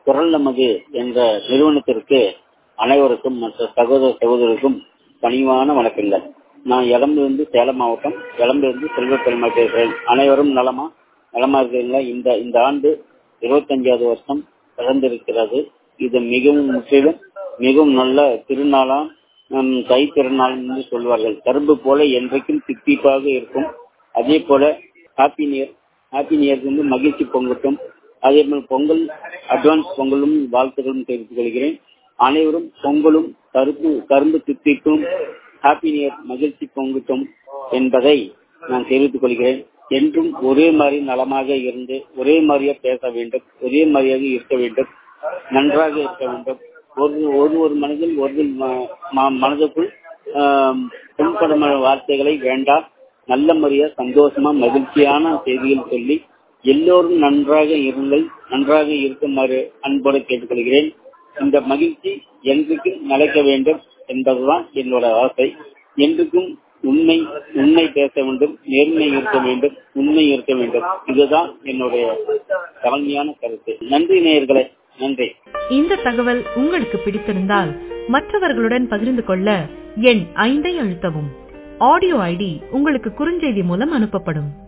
குரல் நமது என்ற நிறுவனத்திற்கு அனைவருக்கும் மற்ற சகோதர சகோதரருக்கும் பணிவான வணக்கங்கள் நான் இளம்பிலிருந்து சேலம் மாவட்டம் இளம்பிலிருந்து செல்வப்பெருமா பேசுகிறேன் அனைவரும் நலமா நலமா இருக்கிறீங்களா இந்த இந்த ஆண்டு இருபத்தஞ்சாவது வருஷம் பிறந்திருக்கிறது இது மிகவும் முற்றிலும் மிகவும் நல்ல திருநாளா ஹம், தை திருநாள் என்று சொல்வார்கள் கரும்பு போல என்றைக்கும் தித்திப்பாக இருக்கும் அதே போல ஹாப்பி நியர் ஹாப்பி நியர் வந்து மகிழ்ச்சி பொங்கட்டும் அதே போல பொங்கல் அட்வான்ஸ் பொங்கலும் வாழ்த்துக்களும் தெரிவித்துக் கொள்கிறேன் அனைவரும் பொங்கலும் கருப்பு கரும்பு தித்திக்கும் ஹாப்பி நியர் மகிழ்ச்சி பொங்கட்டும் என்பதை நான் தெரிவித்துக் கொள்கிறேன் என்றும் ஒரே மாதிரி நலமாக இருந்து ஒரே மாதிரியா பேச வேண்டும் ஒரே மாதிரியாக இருக்க வேண்டும் நன்றாக இருக்க வேண்டும் ஒரு ஒரு ஒரு மனதில் ஒரு ம- ம- மனதுக்குள் ஆம், புண்படும் வார்த்தைகளை வேண்டாம் நல்ல முறையா சந்தோஷமா மகிழ்ச்சியான செய்திகள் சொல்லி எல்லோரும் நன்றாக இருங்கள் நன்றாக இருக்குமாறு அன்போடு கேட்டுக்கொள்கிறேன் இந்த மகிழ்ச்சி என்றைக்கும் நிலைக்க வேண்டும் என்பதுதான் என்னோட ஆசை என்றைக்கும் உண்மை உண்மை பேச வேண்டும் நேர்மை இருக்க வேண்டும் உண்மை இருக்க வேண்டும் இதுதான் என்னுடைய தலைமையான கருத்து நன்றி நேயர்களே நன்றி இந்த தகவல் உங்களுக்கு பிடித்திருந்தால் மற்றவர்களுடன் பகிர்ந்து கொள்ள எண் ஐந்தை அழுத்தவும் ஆடியோ ஐடி உங்களுக்கு குறுஞ்செய்தி மூலம் அனுப்பப்படும்